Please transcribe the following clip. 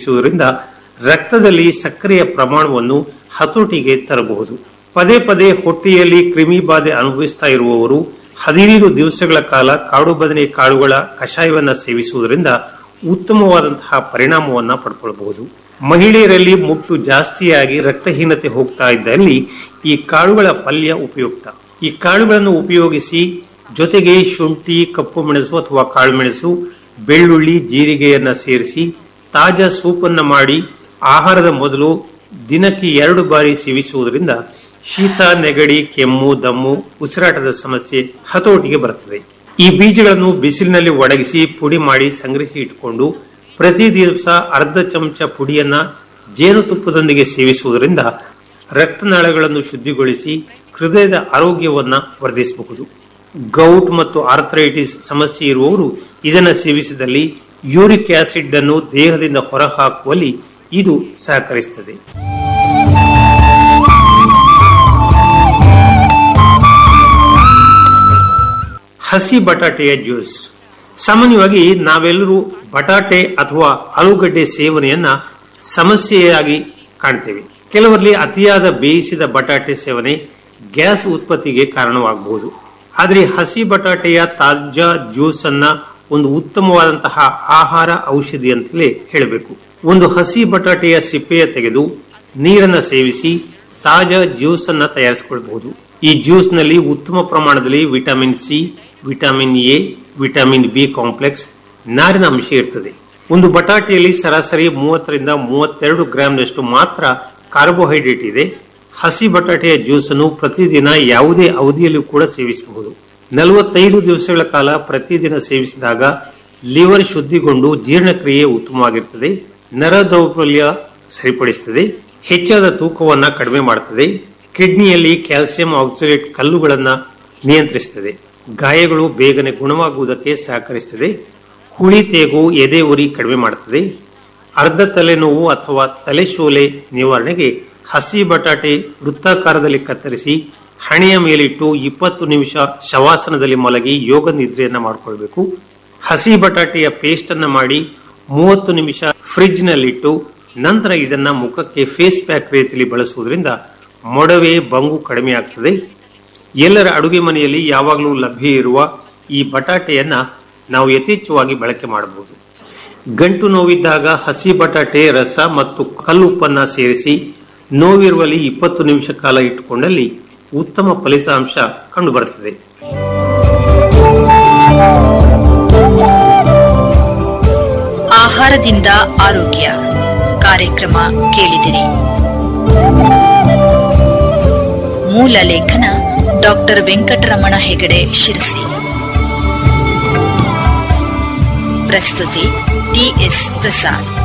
ಸೇವಿಸುವುದರಿಂದ ರಕ್ತದಲ್ಲಿ ಸಕ್ಕರೆಯ ಪ್ರಮಾಣವನ್ನು ಹತೋಟಿಗೆ ತರಬಹುದು ಪದೇ ಪದೇ ಹೊಟ್ಟೆಯಲ್ಲಿ ಕ್ರಿಮಿ ಬಾಧೆ ಅನುಭವಿಸ್ತಾ ಇರುವವರು ಹದಿನೈದು ದಿವಸಗಳ ಕಾಲ ಕಾಡು ಬದನೆ ಕಾಳುಗಳ ಕಷಾಯವನ್ನ ಸೇವಿಸುವುದರಿಂದ ಉತ್ತಮವಾದಂತಹ ಪರಿಣಾಮವನ್ನ ಪಡ್ಕೊಳ್ಬಹುದು ಮಹಿಳೆಯರಲ್ಲಿ ಮುಟ್ಟು ಜಾಸ್ತಿಯಾಗಿ ರಕ್ತಹೀನತೆ ಹೋಗ್ತಾ ಇದ್ದಲ್ಲಿ ಈ ಕಾಳುಗಳ ಪಲ್ಯ ಉಪಯುಕ್ತ ಈ ಕಾಳುಗಳನ್ನು ಉಪಯೋಗಿಸಿ ಜೊತೆಗೆ ಶುಂಠಿ ಕಪ್ಪು ಮೆಣಸು ಅಥವಾ ಕಾಳುಮೆಣಸು ಬೆಳ್ಳುಳ್ಳಿ ಜೀರಿಗೆಯನ್ನ ಸೇರಿಸಿ ತಾಜಾ ಸೂಪನ್ನ ಮಾಡಿ ಆಹಾರದ ಮೊದಲು ದಿನಕ್ಕೆ ಎರಡು ಬಾರಿ ಸೇವಿಸುವುದರಿಂದ ಶೀತ ನೆಗಡಿ ಕೆಮ್ಮು ದಮ್ಮು ಉಸಿರಾಟದ ಸಮಸ್ಯೆ ಹತೋಟಿಗೆ ಬರುತ್ತದೆ ಈ ಬೀಜಗಳನ್ನು ಬಿಸಿಲಿನಲ್ಲಿ ಒಣಗಿಸಿ ಪುಡಿ ಮಾಡಿ ಸಂಗ್ರಹಿಸಿ ಇಟ್ಟುಕೊಂಡು ಪ್ರತಿ ದಿವಸ ಅರ್ಧ ಚಮಚ ಪುಡಿಯನ್ನ ಜೇನುತುಪ್ಪದೊಂದಿಗೆ ಸೇವಿಸುವುದರಿಂದ ರಕ್ತನಾಳಗಳನ್ನು ಶುದ್ಧಿಗೊಳಿಸಿ ಹೃದಯದ ಆರೋಗ್ಯವನ್ನ ವರ್ಧಿಸಬಹುದು ಗೌಟ್ ಮತ್ತು ಆರ್ಥರೈಟಿಸ್ ಸಮಸ್ಯೆ ಇರುವವರು ಇದನ್ನು ಸೇವಿಸಿದಲ್ಲಿ ಯೂರಿಕ್ ಆಸಿಡ್ ಅನ್ನು ದೇಹದಿಂದ ಹೊರಹಾಕುವಲ್ಲಿ ಇದು ಸಹಕರಿಸುತ್ತದೆ ಹಸಿ ಬಟಾಟೆಯ ಜ್ಯೂಸ್ ಸಾಮಾನ್ಯವಾಗಿ ನಾವೆಲ್ಲರೂ ಬಟಾಟೆ ಅಥವಾ ಆಲೂಗಡ್ಡೆ ಸೇವನೆಯನ್ನ ಸಮಸ್ಯೆಯಾಗಿ ಕಾಣ್ತೇವೆ ಕೆಲವರಲ್ಲಿ ಅತಿಯಾದ ಬೇಯಿಸಿದ ಬಟಾಟೆ ಸೇವನೆ ಗ್ಯಾಸ್ ಉತ್ಪತ್ತಿಗೆ ಕಾರಣವಾಗಬಹುದು ಆದರೆ ಹಸಿ ಬಟಾಟೆಯ ತಾಜಾ ಜ್ಯೂಸ್ ಅನ್ನ ಒಂದು ಉತ್ತಮವಾದಂತಹ ಆಹಾರ ಔಷಧಿ ಅಂತಲೇ ಹೇಳಬೇಕು ಒಂದು ಹಸಿ ಬಟಾಟೆಯ ಸಿಪ್ಪೆಯ ತೆಗೆದು ನೀರನ್ನ ಸೇವಿಸಿ ತಾಜಾ ಜ್ಯೂಸ್ ಅನ್ನ ತಯಾರಿಸಿಕೊಳ್ಳಬಹುದು ಈ ಜ್ಯೂಸ್ ನಲ್ಲಿ ಉತ್ತಮ ಪ್ರಮಾಣದಲ್ಲಿ vitamin C vitamin A vitamin B complex ನಾರಿನ ಅಂಶ ಇರ್ತದೆ ಒಂದು ಬಟಾಟೆಯಲ್ಲಿ ಸರಾಸರಿ ಮೂವತ್ತರಿಂದ ಮೂವತ್ತೆರಡು ಗ್ರಾಂನಷ್ಟು ಮಾತ್ರ ಕಾರ್ಬೋಹೈಡ್ರೇಟ್ ಇದೆ ಹಸಿ ಬಟಾಟೆಯ ಜ್ಯೂಸ್ ಅನ್ನು ಪ್ರತಿದಿನ ಯಾವುದೇ ಅವಧಿಯಲ್ಲೂ ಕೂಡ ಸೇವಿಸಬಹುದು ನಲವತ್ತೈದು ದಿವಸಗಳ ಕಾಲ ಪ್ರತಿದಿನ ಸೇವಿಸಿದಾಗ ಲಿವರ್ ಶುದ್ಧಿಗೊಂಡು ಜೀರ್ಣಕ್ರಿಯೆ ಉತ್ತಮವಾಗಿರ್ತದೆ ನರ ದೌರ್ಬಲ್ಯ ಸರಿಪಡಿಸುತ್ತದೆ ಹೆಚ್ಚಾದ ತೂಕವನ್ನ ಕಡಿಮೆ ಮಾಡುತ್ತದೆ ಕಿಡ್ನಿಯಲ್ಲಿ ಕ್ಯಾಲ್ಸಿಯಂ ಆಕ್ಸಿಲೇಟ್ ಕಲ್ಲುಗಳನ್ನ ನಿಯಂತ್ರಿಸುತ್ತದೆ ಗಾಯಗಳು ಬೇಗನೆ ಗುಣವಾಗುವುದಕ್ಕೆ ಸಹಕರಿಸುತ್ತದೆ ಹುಳಿ ತೇಗು ಎದೆ ಉರಿ ಕಡಿಮೆ ಮಾಡುತ್ತದೆ ಅರ್ಧ ತಲೆನೋವು ಅಥವಾ ತಲೆಶೂಲೆ ನಿವಾರಣೆಗೆ ಹಸಿ ಬಟಾಟೆ ವೃತ್ತಾಕಾರದಲ್ಲಿ ಕತ್ತರಿಸಿ ಹಣೆಯ ಮೇಲಿಟ್ಟು ಇಪ್ಪತ್ತು ನಿಮಿಷ ಶವಾಸನದಲ್ಲಿ ಮಲಗಿ ಯೋಗ ನಿದ್ರೆಯನ್ನ ಮಾಡಿಕೊಳ್ಬೇಕು ಹಸಿ ಬಟಾಟೆಯ ಪೇಸ್ಟ್ ಅನ್ನ ಮಾಡಿ ಮೂವತ್ತು ನಿಮಿಷ ಫ್ರಿಡ್ಜ್ ನಲ್ಲಿಟ್ಟು ನಂತರ ಇದನ್ನ ಮುಖಕ್ಕೆ ಫೇಸ್ ಪ್ಯಾಕ್ ರೀತಿಯಲ್ಲಿ ಬಳಸುವುದರಿಂದ ಮೊಡವೆ ಬಂಗು ಕಡಿಮೆ ಆಗ್ತದೆ ಎಲ್ಲರ ಅಡುಗೆ ಮನೆಯಲ್ಲಿ ಯಾವಾಗಲೂ ಲಭ್ಯ ಇರುವ ಈ ಬಟಾಟೆಯನ್ನ ನಾವು ಯಥೇಚ್ಛವಾಗಿ ಬಳಕೆ ಮಾಡಬಹುದು ಗಂಟು ನೋವಿದ್ದಾಗ ಹಸಿ ಬಟಾಟೆ ರಸ ಮತ್ತು ಕಲ್ಲುಪ್ಪನ್ನ ಸೇರಿಸಿ ನೋವಿರುವಲ್ಲಿ ಇಪ್ಪತ್ತು ನಿಮಿಷ ಕಾಲ ಇಟ್ಟುಕೊಂಡಲ್ಲಿ ಉತ್ತಮ ಫಲಿತಾಂಶ ಕಂಡುಬರುತ್ತದೆ ಆಹಾರದಿಂದ ಆರೋಗ್ಯ ಕಾರ್ಯಕ್ರಮ ಕೇಳಿದಿರಿ ಮೂಲ ಲೇಖನ ಡಾಕ್ಟರ್ ವೆಂಕಟರಮಣ ಹೆಗಡೆ ಶಿರಸಿ ಪ್ರಸ್ತುತಿ ಟಿಎಸ್ ಪ್ರಸಾದ್